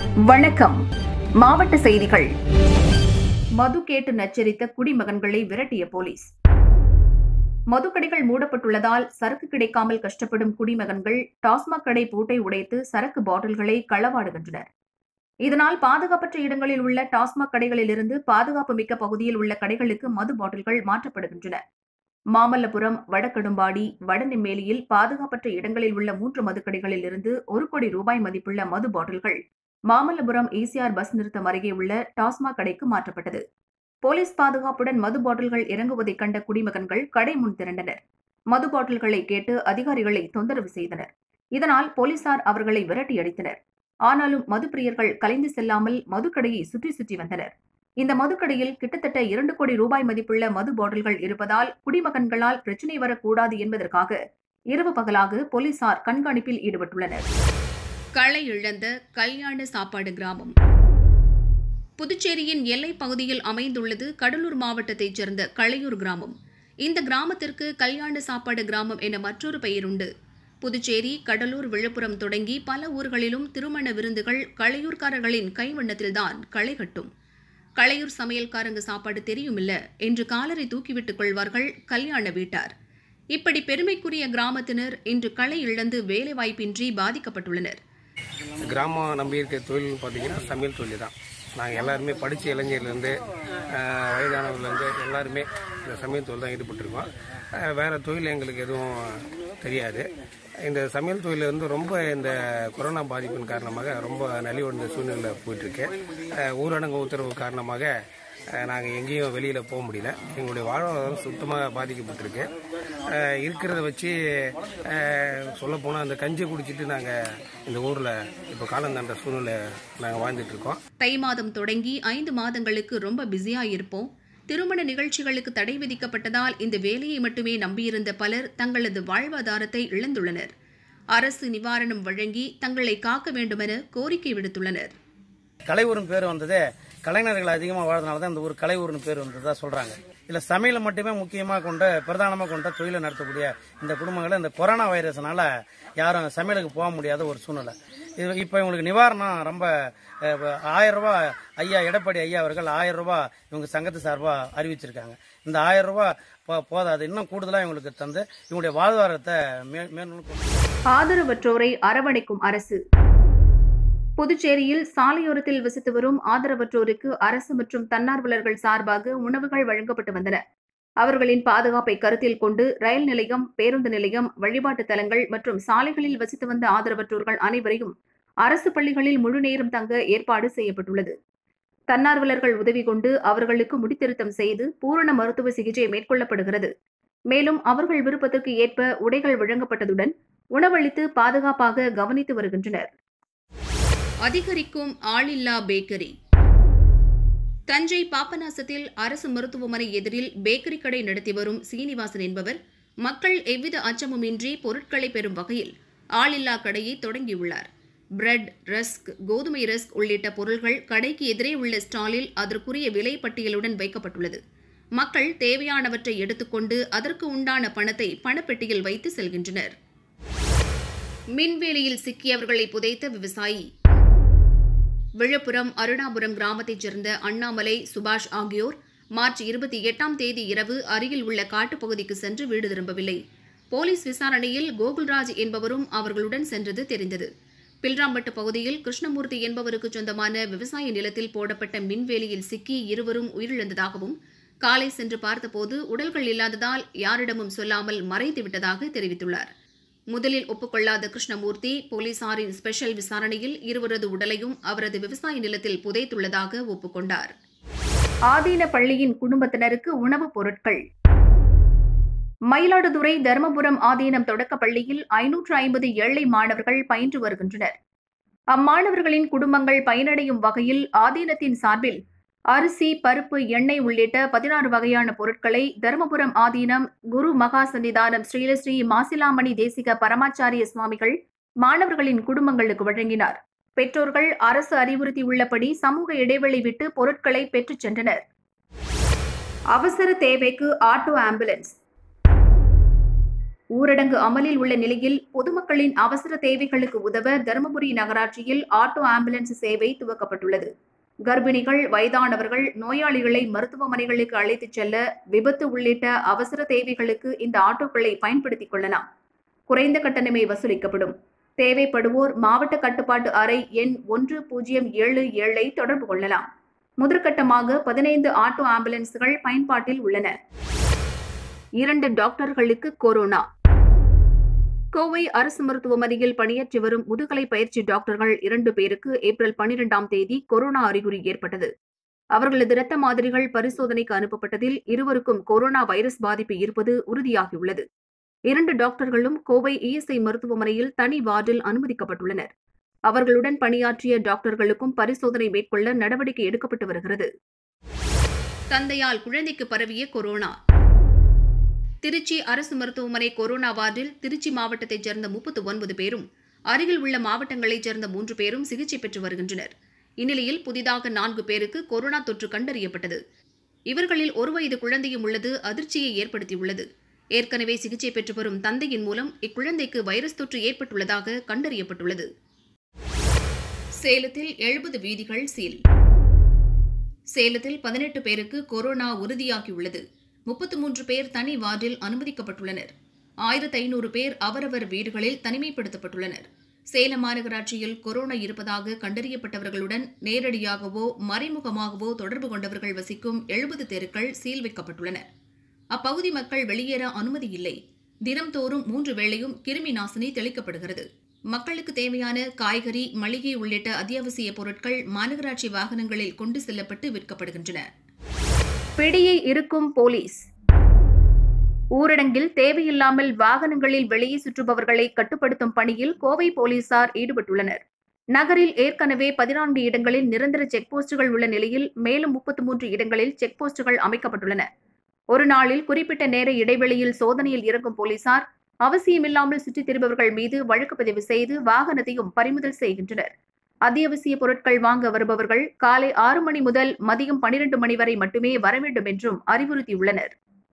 வணக்கம் மாவட்ட செய்திகள் மது கேட்டு நச்சரித்த குடிமகன்களை விரட்டிய போலீஸ் மதுக்கடைகள் மூடப்பட்டுள்ளதால் சரக்கு கிடைக்காமல் கஷ்டப்படும் குடிமகன்கள் டாஸ்மாக் கடை பூட்டை உடைத்து சரக்கு பாட்டில்களை களவாடுகின்றனர் இதனால் பாதுகாப்பற்ற இடங்களில் உள்ள டாஸ்மாக் கடைகளிலிருந்து பாதுகாப்பு மிக்க பகுதியில் உள்ள கடைகளுக்கு மது பாட்டில்கள் மாற்றப்படுகின்றன மாமல்லபுரம் வடக்கடும்பாடி வடநெம்மேலியில் பாதுகாப்பற்ற இடங்களில் உள்ள மூன்று மதுக்கடைகளில் இருந்து ஒரு கோடி ரூபாய் மதிப்புள்ள மது பாட்டில்கள் மாமல்லபுரம் ஈசிஆர் பஸ் நிறுத்தம் அருகே உள்ள டாஸ்மாக் கடைக்கு மாற்றப்பட்டது போலீஸ் பாதுகாப்புடன் மது பாட்டில்கள் இறங்குவதைக் கண்ட குடிமகன்கள் கடை முன் திரண்டனர் மது பாட்டில்களை கேட்டு அதிகாரிகளை தொந்தரவு செய்தனர் இதனால் போலீசார் அவர்களை விரட்டி அடித்தனர் ஆனாலும் மதுப்பிரியர்கள் கலைந்து செல்லாமல் மதுக்கடையை சுற்றி சுற்றி வந்தனர் இந்த மதுக்கடையில் கிட்டத்தட்ட இரண்டு கோடி ரூபாய் மதிப்புள்ள மது பாட்டில்கள் இருப்பதால் குடிமகன்களால் பிரச்சினை வரக்கூடாது என்பதற்காக இரவு பகலாக போலீசார் கண்காணிப்பில் ஈடுபட்டுள்ளனர் களை இழந்த கல்யாண சாப்பாடு கிராமம் புதுச்சேரியின் எல்லைப் பகுதியில் அமைந்துள்ளது கடலூர் மாவட்டத்தைச் சேர்ந்த களையூர் கிராமம் இந்த கிராமத்திற்கு கல்யாண சாப்பாடு கிராமம் என மற்றொரு பெயருண்டு புதுச்சேரி கடலூர் விழுப்புரம் தொடங்கி பல ஊர்களிலும் திருமண விருந்துகள் களையூர்காரர்களின் கைவண்ணத்தில்தான் களை கட்டும் களையூர் சமையல்காரங்க சாப்பாடு தெரியுமில்ல என்று காலரை தூக்கிவிட்டுக் கொள்வார்கள் கல்யாண வீட்டார் இப்படி பெருமைக்குரிய கிராமத்தினர் இன்று களை இழந்து வேலைவாய்ப்பின்றி பாதிக்கப்பட்டுள்ளனர் கிராமம் நம்பி இருக்க தொழில்னு பார்த்தீங்கன்னா சமையல் தொழில் தான் நாங்கள் எல்லாருமே படித்த இளைஞர்லேருந்து வயதானவர்லேருந்து எல்லாருமே இந்த சமையல் தொழில் தான் ஈடுபட்டிருக்கோம் அஹ், வேற தொழில் எங்களுக்கு எதுவும் தெரியாது இந்த சமையல் தொழில் வந்து ரொம்ப இந்த கொரோனா பாதிப்பின் காரணமாக ரொம்ப நலிவடைந்த சூழ்நிலை போயிட்டுருக்கு அஹ், ஊரடங்கு உத்தரவு காரணமாக நாங்கள் எங்கேயும் வெளியில் போக முடியல எங்களுடைய வாழ்வாதாரம் சுத்தமாக பாதிக்கப்பட்டிருக்கு அஹ், இருக்கிறத வச்சு சொல்லப்போனால் அந்த கஞ்சி குடிச்சிட்டு நாங்கள் இந்த ஊரில் இப்போ காலம் தாண்ட சூழ்நிலை நாங்கள் வாழ்ந்துட்டு இருக்கோம் தை மாதம் தொடங்கி ஐந்து மாதங்களுக்கு ரொம்ப பிஸியா இருப்போம் திருமண நிகழ்ச்சிகளுக்கு தடை விதிக்கப்பட்டதால் இந்த வேலையை மட்டுமே நம்பியிருந்த பலர் தங்களது வாழ்வாதாரத்தை இழந்துள்ளனர் அரசு நிவாரணம் வழங்கி தங்களை காக்க வேண்டுமென கோரிக்கை விடுத்துள்ளனர் கலையூர்னு பேர் வந்ததே கலைஞர்கள் அதிகமாக வாழ்றதுனால தான் இந்த ஊர் கலையூர்னு பேர் வந்ததா சொல்றாங்க இல்ல சமையலை மட்டுமே முக்கியமாக கொண்ட பிரதானமாக கொண்ட தொழிலை நடத்தக்கூடிய இந்த குடும்பங்களை இந்த கொரோனா வைரஸ்னால யாரும் சமையலுக்கு போக முடியாத ஒரு சூழ்நிலை இது இப்போ இவங்களுக்கு நிவாரணம் ரொம்ப அஹ், ஆயிரம் ரூபாய் ஐயா எடப்பாடி ஐயா அவர்கள் ஆயிரம் ரூபாய் இவங்க சங்கத்து சார்பாக அறிவிச்சிருக்காங்க இந்த ஆயிரம் ரூபாய் போ- போதாது இன்னும் கூடுதலாக இவங்களுக்கு தந்து இவங்களுடைய வாழ்வாதாரத்தை மே மேலும் கொண்டு ஆதரவற்றோரை அரவணைக்கும் அரசு புதுச்சேரியில் சாலையோரத்தில் வசித்து வரும் ஆதரவற்றோருக்கு அரசு மற்றும் தன்னார்வலர்கள் சார்பாக உணவுகள் வழங்கப்பட்டு வந்தன அவர்களின் பாதுகாப்பை கருத்தில் கொண்டு ரயில் நிலையம் பேருந்து நிலையம் வழிபாட்டு தலங்கள் மற்றும் சாலைகளில் வசித்து வந்த ஆதரவற்றோர்கள் அனைவரையும் அரசு பள்ளிகளில் முழு நேரம் தங்க ஏற்பாடு செய்யப்பட்டுள்ளது தன்னார்வலர்கள் உதவி கொண்டு அவர்களுக்கு முடித்திருத்தம் செய்து பூரண மருத்துவ சிகிச்சை மேற்கொள்ளப்படுகிறது மேலும் அவர்கள் விருப்பத்திற்கு ஏற்ப உடைகள் வழங்கப்பட்டதுடன் உணவளித்து பாதுகாப்பாக கவனித்து வருகின்றனர் அதிகரிக்கும் ஆளில்லா பேக்கரி தஞ்சை பாபநாசத்தில் அரசு மருத்துவமனை எதிரில் பேக்கரி கடை நடத்தி வரும் சீனிவாசன் என்பவர் மக்கள் எவ்வித அச்சமுமின்றி பொருட்களை பெறும் வகையில் ஆளில்லா கடையை தொடங்கியுள்ளார் பிரெட் ரஸ்க் கோதுமை ரஸ்க் உள்ளிட்ட பொருள்கள் கடைக்கு எதிரே உள்ள ஸ்டாலில் அதற்குரிய விலை பட்டியலுடன் வைக்கப்பட்டுள்ளது மக்கள் தேவையானவற்றை எடுத்துக்கொண்டு அதற்கு உண்டான பணத்தை பணப்பெட்டியில் வைத்து செல்கின்றனர் மின்வேலியில் சிக்கியவர்களை புதைத்த விவசாயி விழுப்புரம் அருணாபுரம் கிராமத்தைச் சேர்ந்த அண்ணாமலை சுபாஷ் ஆகியோர் மார்ச் இருபத்தி எட்டாம் தேதி இரவு அருகில் உள்ள காட்டுப்பகுதிக்கு சென்று வீடு திரும்பவில்லை போலீஸ் விசாரணையில் கோகுல்ராஜ் என்பவரும் அவர்களுடன் சென்றது தெரிந்தது பில்ராம்பட்டு பகுதியில் கிருஷ்ணமூர்த்தி என்பவருக்கு சொந்தமான விவசாய நிலத்தில் போடப்பட்ட மின்வேலியில் சிக்கி இருவரும் உயிரிழந்ததாகவும் காலை சென்று பார்த்தபோது உடல்கள் இல்லாததால் யாரிடமும் சொல்லாமல் மறைத்து விட்டதாக தெரிவித்துள்ளார் முதலில் ஒப்புக்கொள்ளாத கிருஷ்ணமூர்த்தி போலீசாரின் ஸ்பெஷல் விசாரணையில் இருவரது உடலையும் அவரது விவசாய நிலத்தில் புதைத்துள்ளதாக ஒப்புக்கொண்டார் ஆதீன பள்ளியின் குடும்பத்தினருக்கு உணவுப் பொருட்கள் மயிலாடுதுறை தருமபுரம் ஆதீனம் தொடக்கப் பள்ளியில் ஐநூற்று ஐம்பது ஏழை மாணவர்கள் பயின்று வருகின்றனர் அம்மாணவர்களின் குடும்பங்கள் பயனடையும் வகையில் ஆதீனத்தின் சார்பில் அரிசி பருப்பு எண்ணெய் உள்ளிட்ட பதினாறு வகையான பொருட்களை தருமபுரம் ஆதீனம் குரு மகா சன்னிதானம் ஸ்ரீலஸ்ரீ மாசிலாமணி தேசிக பரமாச்சாரிய சுவாமிகள் மாணவர்களின் குடும்பங்களுக்கு வழங்கினார் பெற்றோர்கள் அரசு அறிவுறுத்தியுள்ளபடி சமூக இடைவெளி விட்டு பொருட்களை பெற்றுச் சென்றனர் அவசர தேவைக்கு ஆட்டோ ஆம்புலன்ஸ் ஊரடங்கு அமலில் உள்ள நிலையில் பொதுமக்களின் அவசர தேவைகளுக்கு உதவ தருமபுரி நகராட்சியில் ஆட்டோ ஆம்புலன்ஸ் சேவை துவக்கப்பட்டுள்ளது கர்ப்பிணிகள் வயதானவர்கள் நோயாளிகளை மருத்துவமனைகளுக்கு அழைத்துச் செல்ல விபத்து உள்ளிட்ட அவசர தேவைகளுக்கு இந்த ஆட்டோக்களை பயன்படுத்திக் கொள்ளலாம் குறைந்த கட்டணமே வசூலிக்கப்படும் தேவைப்படுவோர் மாவட்ட கட்டுப்பாட்டு அறை எண் ஒன்று பூஜ்ஜியம் ஏழு ஏழை தொடர்பு கொள்ளலாம் முதற்கட்டமாக பதினைந்து ஆட்டோ ஆம்புலன்ஸ்கள் பயன்பாட்டில் உள்ளன இரண்டு டாக்டர்களுக்கு கொரோனா கோவை அரசு மருத்துவமனையில் பணியாற்றி வரும் முதுகலை பயிற்சி டாக்டர்கள் இரண்டு பேருக்கு ஏப்ரல் பனிரெண்டாம் தேதி கொரோனா அறிகுறி ஏற்பட்டது அவர்களது இரத்த மாதிரிகள் பரிசோதனைக்கு அனுப்பப்பட்டதில் இருவருக்கும் கொரோனா வைரஸ் பாதிப்பு இருப்பது உறுதியாகியுள்ளது இரண்டு டாக்டர்களும் கோவை இஎஸ்ஐ மருத்துவமனையில் தனி வார்டில் அனுமதிக்கப்பட்டுள்ளனர் அவர்களுடன் பணியாற்றிய டாக்டர்களுக்கும் பரிசோதனை மேற்கொள்ள நடவடிக்கை எடுக்கப்பட்டு வருகிறது தந்தையால் குழந்தைக்கு பரவிய கொரோனா திருச்சி அரசு மருத்துவமனை கொரோனா வார்டில் திருச்சி மாவட்டத்தைச் சேர்ந்த முப்பத்து ஒன்பது பேரும் அருகில் உள்ள மாவட்டங்களைச் சேர்ந்த மூன்று பேரும் சிகிச்சை பெற்று வருகின்றனர் இந்நிலையில் புதிதாக நான்கு பேருக்கு கொரோனா தொற்று கண்டறியப்பட்டது இவர்களில் ஒரு வயது குழந்தையும் உள்ளது அதிர்ச்சியை ஏற்படுத்தியுள்ளது ஏற்கனவே சிகிச்சை பெற்று வரும் தந்தையின் மூலம் இக்குழந்தைக்கு வைரஸ் தொற்று ஏற்பட்டுள்ளதாக கண்டறியப்பட்டுள்ளது சேலத்தில் எழுபது வீதிகள் சீல் சேலத்தில் பதினெட்டு பேருக்கு கொரோனா உறுதியாகியுள்ளது முப்பத்து மூன்று பேர் தனி வார்டில் அனுமதிக்கப்பட்டுள்ளனர் ஆயிரத்து ஐநூறு பேர் அவரவர் வீடுகளில் தனிமைப்படுத்தப்பட்டுள்ளனர் சேலம் மாநகராட்சியில் கொரோனா இருப்பதாக கண்டறியப்பட்டவர்களுடன் நேரடியாகவோ மறைமுகமாகவோ தொடர்பு கொண்டவர்கள் வசிக்கும் எழுபது தெருக்கள் சீல் வைக்கப்பட்டுள்ளன அப்பகுதி மக்கள் வெளியேற அனுமதி இல்லை தினம்தோறும் மூன்று வேளையும் கிருமி நாசினி தெளிக்கப்படுகிறது மக்களுக்கு தேவையான காய்கறி மளிகை உள்ளிட்ட அத்தியாவசிய பொருட்கள் மாநகராட்சி வாகனங்களில் கொண்டு செல்லப்பட்டு விற்கப்படுகின்றன பிடியை இருக்கும் போலீஸ் ஊரடங்கில் தேவையில்லாமல் வாகனங்களில் வெளியே சுற்றுபவர்களை கட்டுப்படுத்தும் பணியில் கோவை போலீசார் ஈடுபட்டுள்ளனர் நகரில் ஏற்கனவே பதினான்கு இடங்களில் நிரந்தர செக் போஸ்டுகள் உள்ள நிலையில் மேலும் முப்பத்து மூன்று இடங்களில் செக் போஸ்டுகள் அமைக்கப்பட்டுள்ளன ஒரு நாளில் குறிப்பிட்ட நேர இடைவெளியில் சோதனையில் இறங்கும் போலீசார் அவசியமில்லாமல் சுற்றித் திரிபவர்கள் மீது வழக்கு பதிவு செய்து வாகனத்தையும் பறிமுதல் செய்கின்றனர் அத்தியாவசிய பொருட்கள் வாங்க வருபவர்கள் காலை ஆறு மணி முதல் மதியம் பனிரெண்டு மணி வரை மட்டுமே வர வேண்டும் என்றும் அறிவுறுத்தியுள்ளனர்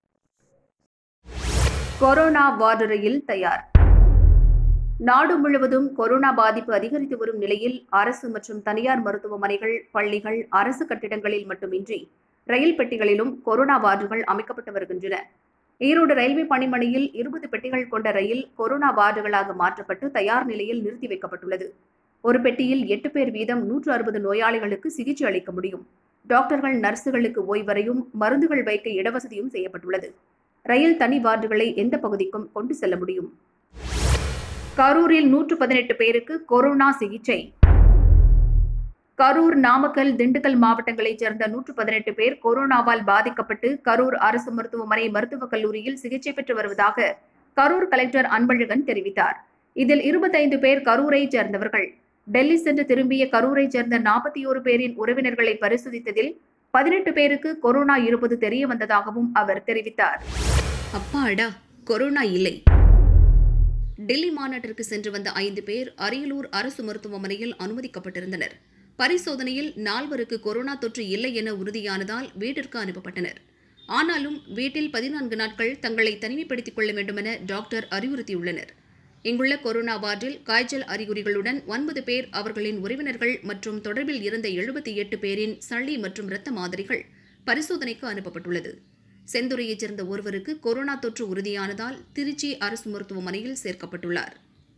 கொரோனா வார்டரையில் தயார் நாடு முழுவதும் கொரோனா பாதிப்பு அதிகரித்து வரும் நிலையில் அரசு மற்றும் தனியார் மருத்துவமனைகள் பள்ளிகள் அரசு கட்டிடங்களில் மட்டுமின்றி ரயில் பெட்டிகளிலும் கொரோனா வார்டுகள் அமைக்கப்பட்டு வருகின்றன ஈரோடு ரயில்வே பணிமனையில் இருபது பெட்டிகள் கொண்ட ரயில் கொரோனா வார்டுகளாக மாற்றப்பட்டு தயார் நிலையில் நிறுத்தி வைக்கப்பட்டுள்ளது ஒரு பெட்டியில் எட்டு பேர் வீதம் நூற்று அறுபது நோயாளிகளுக்கு சிகிச்சை அளிக்க முடியும் டாக்டர்கள் நர்சுகளுக்கு ஓய்வறையும் மருந்துகள் வைக்க இடவசதியும் செய்யப்பட்டுள்ளது ரயில் தனி வார்டுகளை எந்த பகுதிக்கும் கொண்டு செல்ல முடியும் கரூரில் நூற்று பதினெட்டு பேருக்கு கொரோனா சிகிச்சை கரூர் நாமக்கல் திண்டுக்கல் மாவட்டங்களைச் சேர்ந்த நூற்று பதினெட்டு பேர் கொரோனாவால் பாதிக்கப்பட்டு கரூர் அரசு மருத்துவமனை மருத்துவக் கல்லூரியில் சிகிச்சை பெற்று வருவதாக கரூர் கலெக்டர் அன்பழகன் தெரிவித்தார் இதில் இருபத்தைந்து பேர் கரூரைச் சேர்ந்தவர்கள் டெல்லி சென்று திரும்பிய கரூரைச் சேர்ந்த நாற்பத்தி ஓரு பேரின் உறவினர்களை பரிசோதித்ததில் பதினெட்டு பேருக்கு கொரோனா இருப்பது தெரிய வந்ததாகவும் அவர் தெரிவித்தார் அப்பாடா கொரோனா இல்லை டெல்லி மாநாட்டிற்கு சென்று வந்த ஐந்து பேர் அரியலூர் அரசு மருத்துவமனையில் அனுமதிக்கப்பட்டிருந்தனர் பரிசோதனையில் நால்வருக்கு கொரோனா தொற்று இல்லை என உறுதியானதால் வீட்டிற்கு அனுப்பப்பட்டனர் ஆனாலும் வீட்டில் பதினான்கு நாட்கள் தங்களை தனிமைப்படுத்திக் கொள்ள வேண்டுமென டாக்டர் அறிவுறுத்தியுள்ளனர் இங்குள்ள கொரோனா வார்டில் காய்ச்சல் அறிகுறிகளுடன் ஒன்பது பேர் அவர்களின் உறவினர்கள் மற்றும் தொடர்பில் இருந்த எழுபத்தி எட்டு பேரின் சளி மற்றும் இரத்த மாதிரிகள் பரிசோதனைக்கு அனுப்பப்பட்டுள்ளது செந்துறையைச் சேர்ந்த ஒருவருக்கு கொரோனா தொற்று உறுதியானதால் திருச்சி அரசு மருத்துவமனையில் சேர்க்கப்பட்டுள்ளார்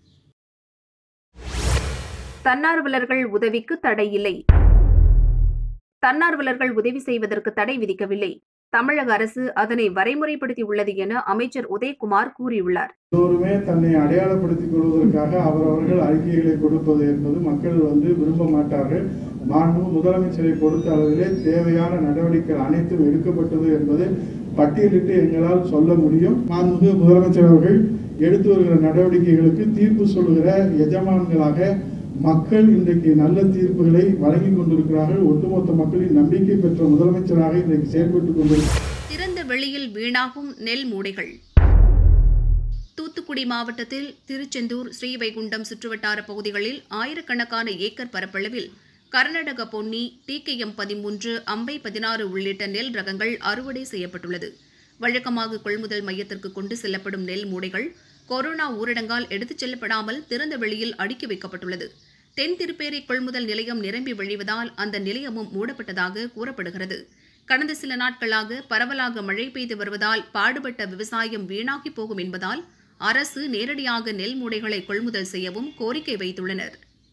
தன்னார்வலர்கள் உதவிக்கு தடை இல்லை தன்னார்வலர்கள் உதவி செய்வதற்கு தடை விதிக்கவில்லை தமிழக அரசு அதனை வரைமுறைப்படுத்தியுள்ளது என அமைச்சர் உதயகுமார் கூறியுள்ளார் எல்லோருமே தன்னை அடையாளப்படுத்திக் கொள்வதற்காக அவரவர்கள் அறிக்கைகளை கொடுப்பது என்பது மக்கள் வந்து விரும்ப மாட்டார்கள் மாண்பு முதலமைச்சரை பொறுத்த அளவிலே தேவையான நடவடிக்கைகள் அனைத்தும் எடுக்கப்பட்டது என்பதை பட்டியலிட்டு எங்களால் சொல்ல முடியும் மாண்புமிகு முதலமைச்சர் அவர்கள் எடுத்து வருகிற நடவடிக்கைகளுக்கு தீர்ப்பு சொல்லுகிற எஜமான்களாக மக்கள் இன்றைக்கு நல்ல தீர்ப்புகளை வழங்கி கொண்டிருக்கிறார்கள் ஒட்டுமொத்த மக்களின் நம்பிக்கை பெற்ற முதலமைச்சராக இன்றைக்கு செயல்பட்டுக் கொண்டிருக்கிறார் திறந்த வெளியில் வீணாகும் நெல் மூடைகள் தூத்துக்குடி மாவட்டத்தில் திருச்செந்தூர் ஸ்ரீவைகுண்டம் சுற்றுவட்டார பகுதிகளில் ஆயிரக்கணக்கான ஏக்கர் பரப்பளவில் கர்நாடக பொன்னி டிகேஎம் பதிமூன்று அம்பை பதினாறு உள்ளிட்ட நெல் ரகங்கள் அறுவடை செய்யப்பட்டுள்ளது வழக்கமாக கொள்முதல் மையத்திற்கு கொண்டு செல்லப்படும் நெல் மூடைகள் கொரோனா ஊரடங்கால் எடுத்துச் செல்லப்படாமல் திறந்த வெளியில் அடுக்கி வைக்கப்பட்டுள்ளது தென் திருப்பேரை கொள்முதல் நிலையம் நிரம்பி வழிவதால் அந்த நிலையமும் மூடப்பட்டதாக கூறப்படுகிறது கடந்த சில நாட்களாக பரவலாக மழை பெய்து வருவதால் பாடுபட்ட விவசாயம் வீணாகி போகும் என்பதால் அரசு நேரடியாக நெல் மூடைகளை கொள்முதல் செய்யவும் கோரிக்கை வைத்துள்ளனர்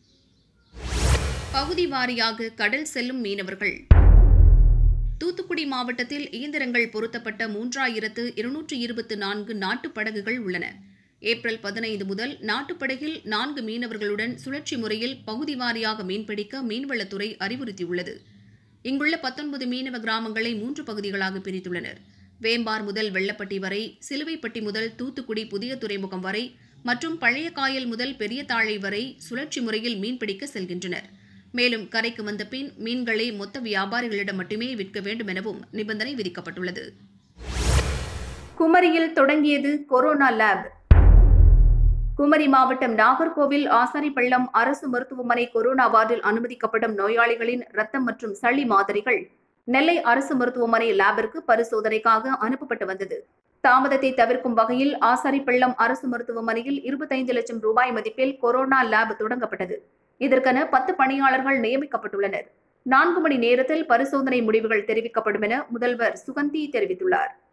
பகுதி வாரியாக கடல் செல்லும் மீனவர்கள் தூத்துக்குடி மாவட்டத்தில் இயந்திரங்கள் பொருத்தப்பட்ட மூன்றாயிரத்து இருநூற்று இருபத்து நான்கு நாட்டுப் படகுகள் உள்ளன ஏப்ரல் பதினைந்து முதல் நாட்டுப்படகில் நான்கு மீனவர்களுடன் சுழற்சி முறையில் பகுதி வாரியாக மீன்பிடிக்க மீன்வளத்துறை அறிவுறுத்தியுள்ளது இங்குள்ள பத்தொன்பது மீனவ கிராமங்களை மூன்று பகுதிகளாக பிரித்துள்ளனர் வேம்பார் முதல் வெள்ளப்பட்டி வரை சிலுவைப்பட்டி முதல் தூத்துக்குடி புதிய துறைமுகம் வரை மற்றும் பழைய காயல் முதல் பெரிய தாழை வரை சுழற்சி முறையில் மீன்பிடிக்க செல்கின்றனர் மேலும் கரைக்கு வந்த பின் மீன்களை மொத்த வியாபாரிகளிடம் மட்டுமே விற்க வேண்டும் எனவும் நிபந்தனை விதிக்கப்பட்டுள்ளது குமரியில் தொடங்கியது கொரோனா லேப் குமரி மாவட்டம் நாகர்கோவில் ஆசாரிப்பள்ளம் அரசு மருத்துவமனை கொரோனா வார்டில் அனுமதிக்கப்படும் நோயாளிகளின் ரத்தம் மற்றும் சளி மாதிரிகள் நெல்லை அரசு மருத்துவமனை லேபிற்கு பரிசோதனைக்காக அனுப்பப்பட்டு வந்தது தாமதத்தை தவிர்க்கும் வகையில் ஆசாரிப்பள்ளம் அரசு மருத்துவமனையில் இருபத்தைந்து லட்சம் ரூபாய் மதிப்பில் கொரோனா லேப் தொடங்கப்பட்டது இதற்கென பத்து பணியாளர்கள் நியமிக்கப்பட்டுள்ளனர் நான்கு மணி நேரத்தில் பரிசோதனை முடிவுகள் தெரிவிக்கப்படும் என முதல்வர் சுகந்தி தெரிவித்துள்ளார்